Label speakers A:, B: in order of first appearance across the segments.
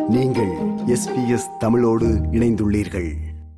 A: நீங்கள் எஸ்பிஎஸ் தமிழோடு இணைந்துள்ளீர்கள்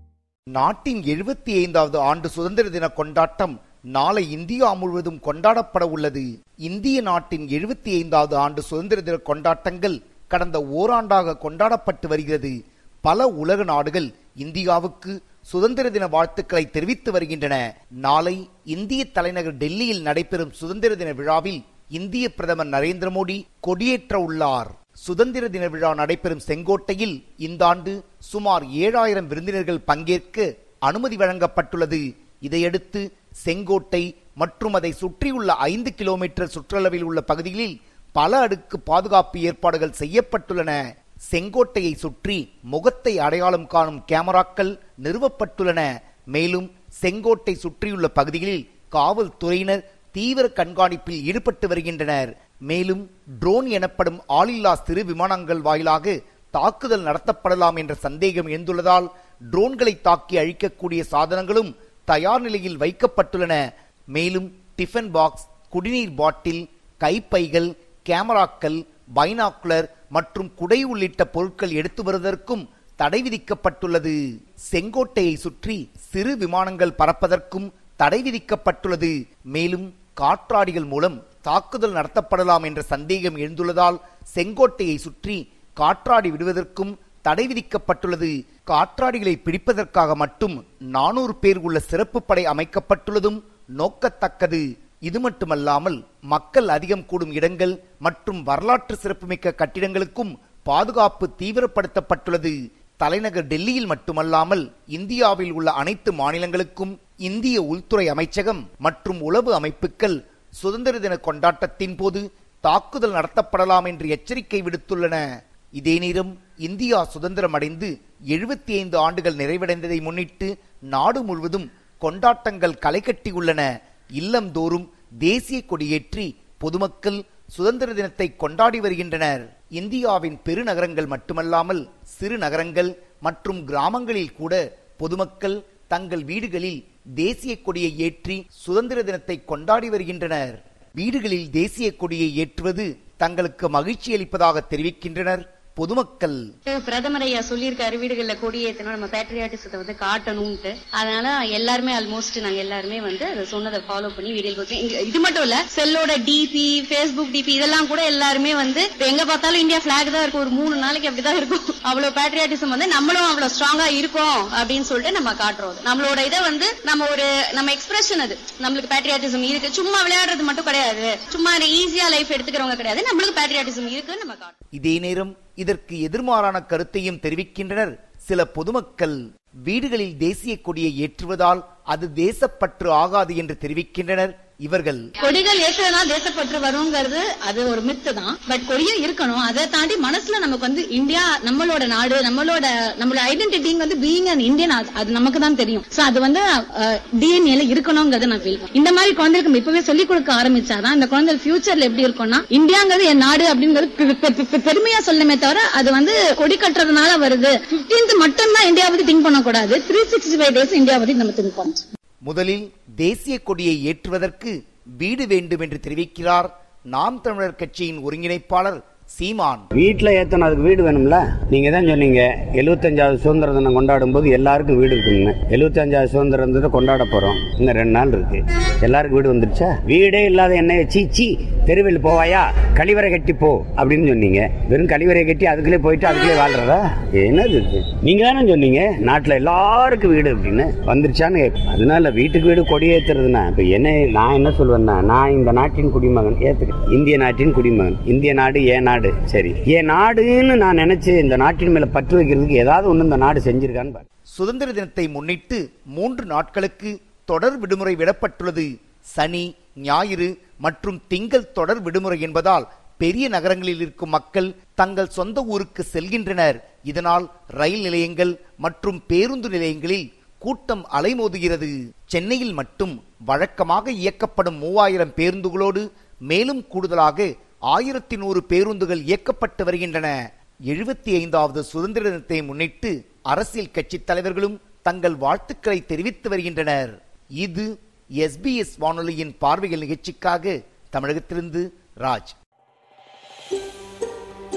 B: நாட்டின் எழுபத்தி ஐந்தாவது ஆண்டு சுதந்திர தின கொண்டாட்டம் நாளை இந்தியா முழுவதும் கொண்டாடப்பட உள்ளது இந்திய நாட்டின் எழுபத்தி ஐந்தாவது ஆண்டு சுதந்திர தின கொண்டாட்டங்கள் கடந்த ஓராண்டாக கொண்டாடப்பட்டு வருகிறது பல உலக நாடுகள் இந்தியாவுக்கு சுதந்திர தின வாழ்த்துக்களை தெரிவித்து வருகின்றன நாளை இந்திய தலைநகர் டெல்லியில் நடைபெறும் சுதந்திர தின விழாவில் இந்திய பிரதமர் நரேந்திர மோடி கொடியேற்ற உள்ளார் சுதந்திர தின விழா நடைபெறும் செங்கோட்டையில் இந்த ஆண்டு சுமார் ஏழாயிரம் விருந்தினர்கள் பங்கேற்க அனுமதி வழங்கப்பட்டுள்ளது இதையடுத்து செங்கோட்டை மற்றும் அதை சுற்றியுள்ள ஐந்து கிலோமீட்டர் சுற்றளவில் உள்ள பகுதிகளில் பல அடுக்கு பாதுகாப்பு ஏற்பாடுகள் செய்யப்பட்டுள்ளன செங்கோட்டையை சுற்றி முகத்தை அடையாளம் காணும் கேமராக்கள் நிறுவப்பட்டுள்ளன மேலும் செங்கோட்டை சுற்றியுள்ள பகுதிகளில் காவல்துறையினர் தீவிர கண்காணிப்பில் ஈடுபட்டு வருகின்றனர் மேலும் ட்ரோன் எனப்படும் ஆளில்லா சிறு விமானங்கள் வாயிலாக தாக்குதல் நடத்தப்படலாம் என்ற சந்தேகம் எழுந்துள்ளதால் ட்ரோன்களை தாக்கி அழிக்கக்கூடிய சாதனங்களும் தயார் நிலையில் வைக்கப்பட்டுள்ளன மேலும் டிஃபன் பாக்ஸ் குடிநீர் பாட்டில் கைப்பைகள் கேமராக்கள் பைனாக்குலர் மற்றும் குடை உள்ளிட்ட பொருட்கள் எடுத்து வருவதற்கும் தடை விதிக்கப்பட்டுள்ளது செங்கோட்டையை சுற்றி சிறு விமானங்கள் பறப்பதற்கும் தடை விதிக்கப்பட்டுள்ளது மேலும் காற்றாடிகள் மூலம் தாக்குதல் நடத்தப்படலாம் என்ற சந்தேகம் எழுந்துள்ளதால் செங்கோட்டையை சுற்றி காற்றாடி விடுவதற்கும் தடை விதிக்கப்பட்டுள்ளது காற்றாடிகளை பிடிப்பதற்காக மட்டும் நானூறு பேர் உள்ள சிறப்பு படை அமைக்கப்பட்டுள்ளதும் நோக்கத்தக்கது இது மட்டுமல்லாமல் மக்கள் அதிகம் கூடும் இடங்கள் மற்றும் வரலாற்று சிறப்புமிக்க கட்டிடங்களுக்கும் பாதுகாப்பு தீவிரப்படுத்தப்பட்டுள்ளது தலைநகர் டெல்லியில் மட்டுமல்லாமல் இந்தியாவில் உள்ள அனைத்து மாநிலங்களுக்கும் இந்திய உள்துறை அமைச்சகம் மற்றும் உளவு அமைப்புகள் சுதந்திர தின கொண்டாட்டத்தின் போது தாக்குதல் நடத்தப்படலாம் என்று எச்சரிக்கை விடுத்துள்ளன இதே நேரம் இந்தியா சுதந்திரம் அடைந்து எழுபத்தி ஐந்து ஆண்டுகள் நிறைவடைந்ததை முன்னிட்டு நாடு முழுவதும் கொண்டாட்டங்கள் களை கட்டியுள்ளன இல்லந்தோறும் தேசிய கொடியேற்றி பொதுமக்கள் சுதந்திர தினத்தை கொண்டாடி வருகின்றனர் இந்தியாவின் பெருநகரங்கள் மட்டுமல்லாமல் சிறு நகரங்கள் மற்றும் கிராமங்களில் கூட பொதுமக்கள் தங்கள் வீடுகளில் தேசிய கொடியை ஏற்றி சுதந்திர தினத்தை கொண்டாடி வருகின்றனர் வீடுகளில் தேசிய கொடியை ஏற்றுவது தங்களுக்கு மகிழ்ச்சி அளிப்பதாக தெரிவிக்கின்றனர் பொதுமக்கள்
C: பிரதமர் ஐயா சொல்லியிருக்காரு வீடுகள்ல கொடியேற்றணும் நம்ம பேட்ரியாட்டிசத்தை வந்து காட்டணும்ட்டு அதனால எல்லாருமே ஆல்மோஸ்ட் நாங்க எல்லாருமே வந்து அதை சொன்னதை ஃபாலோ பண்ணி வீடியோ போட்டு இது மட்டும் இல்ல செல்லோட டிபி ஃபேஸ்புக் டிபி இதெல்லாம் கூட எல்லாருமே வந்து இப்ப எங்க பார்த்தாலும் இந்தியா பிளாக் தான் இருக்கும் ஒரு மூணு நாளைக்கு அப்படிதான் இருக்கும் அவ்வளவு பேட்ரியாட்டிசம் வந்து நம்மளும் அவ்வளவு ஸ்ட்ராங்கா இருக்கும் அப்படின்னு சொல்லிட்டு நம்ம காட்டுறோம் நம்மளோட இதை வந்து நம்ம ஒரு நம்ம எக்ஸ்பிரஷன் அது நம்மளுக்கு பேட்ரியாட்டிசம் இருக்கு சும்மா விளையாடுறது மட்டும் கிடையாது சும்மா ஈஸியா லைஃப் எடுத்துக்கிறவங்க கிடையாது நம்மளுக்கு பேட்ரியாட்டிசம் இருக்குன்னு நம்ம காட்டுறோம்
B: இதே நேரம் இதற்கு எதிர்மாறான கருத்தையும் தெரிவிக்கின்றனர் சில பொதுமக்கள் வீடுகளில் தேசிய கொடியை ஏற்றுவதால் அது தேசப்பற்று ஆகாது என்று தெரிவிக்கின்றனர் இவர்கள்
C: கொடிகள் ஏற்றதுனா தேசப்பற்று வருங்கிறது அது ஒரு மித்து தான் பட் கொடியும் இருக்கணும் அதை தாண்டி மனசுல நமக்கு வந்து இந்தியா நம்மளோட நாடு நம்மளோட நம்மளோட ஐடென்டிட்டி வந்து பீயிங் அன் இந்தியன் அது நமக்கு தான் தெரியும் சோ அது வந்து டிஎன்ஏல இருக்கணுங்கிறத நான் ஃபீல் இந்த மாதிரி குழந்தைகளுக்கு இப்பவே சொல்லிக் கொடுக்க ஆரம்பிச்சாதான் இந்த குழந்தை ஃபியூச்சர்ல எப்படி இருக்கும்னா இந்தியாங்கிறது என் நாடு அப்படிங்கிறது பெருமையா சொல்லணுமே தவிர அது வந்து கொடி கட்டுறதுனால வருது பிப்டீன்த் மட்டும் தான் இந்தியா பத்தி திங்க் பண்ணக்கூடாது three sixty five days India பத்தி நம்ம திங்க் பண்ணணும்
B: முதலில் தேசிய கொடியை ஏற்றுவதற்கு வீடு வேண்டும் என்று தெரிவிக்கிறார் நாம் தமிழர் கட்சியின் ஒருங்கிணைப்பாளர் சீமான்
D: வீட்டில் ஏற்றணும் அதுக்கு வீடு வேணும்ல நீங்க தான் சொன்னீங்க எழுபத்தஞ்சாவது சுதந்திர தினம் கொண்டாடும் போது எல்லாருக்கும் வீடு இருக்குன்னு எழுபத்தஞ்சாவது சுதந்திர தினத்தை கொண்டாட போறோம் இன்னும் ரெண்டு நாள் இருக்கு எல்லாருக்கும் வீடு வந்துருச்சா வீடே இல்லாத என்னைய சீ சீ தெருவில் போவாயா கழிவறை கட்டி போ அப்படின்னு சொன்னீங்க வெறும் கழிவறை கட்டி அதுக்குள்ளே போயிட்டு அதுக்குள்ளே வாழ்றதா என்னது இது நீங்க தானே சொன்னீங்க நாட்டில் எல்லாருக்கும் வீடு அப்படின்னு வந்துருச்சான்னு கேட்பேன். அதனால வீட்டுக்கு வீடு கொடியேற்றுறதுனா இப்போ என்ன நான் என்ன சொல்லுவேன்னா நான் இந்த நாட்டின் குடிமகன் ஏத்துக்கிறேன் இந்திய நாட்டின் குடிமகன் இந்திய நாடு ஏன் நாடு சரி என் நாடுன்னு நான் நினைச்சு இந்த நாட்டின் மேல பற்று வைக்கிறதுக்கு ஏதாவது ஒண்ணு இந்த நாடு செஞ்சிருக்கான்னு பாரு.
B: சுதந்திர தினத்தை முன்னிட்டு மூன்று நாட்களுக்கு தொடர் விடுமுறை விடப்பட்டுள்ளது சனி ஞாயிறு மற்றும் திங்கள் தொடர் விடுமுறை என்பதால் பெரிய நகரங்களில் இருக்கும் மக்கள் தங்கள் சொந்த ஊருக்கு செல்கின்றனர் இதனால் ரயில் நிலையங்கள் மற்றும் பேருந்து நிலையங்களில் கூட்டம் அலைமோதுகிறது சென்னையில் மட்டும் வழக்கமாக இயக்கப்படும் மூவாயிரம் பேருந்துகளோடு மேலும் கூடுதலாக ஆயிரத்தி நூறு பேருந்துகள் இயக்கப்பட்டு வருகின்றன எழுபத்தி ஐந்தாவது சுதந்திர தினத்தை முன்னிட்டு அரசியல் கட்சித் தலைவர்களும் தங்கள் வாழ்த்துக்களை தெரிவித்து வருகின்றனர் இது எஸ்பிஎஸ் வானொலியின் பார்வைகள் நிகழ்ச்சிக்காக தமிழகத்திலிருந்து ராஜ்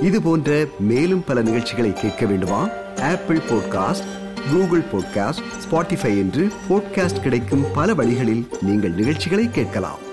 A: இது போன்ற மேலும் பல நிகழ்ச்சிகளை கேட்க வேண்டுமா Apple podcast Google podcast Spotify என்று பாட்காஸ்ட் கிடைக்கும் பல வழிகளில் நீங்கள் நிகழ்ச்சிகளை கேட்கலாம்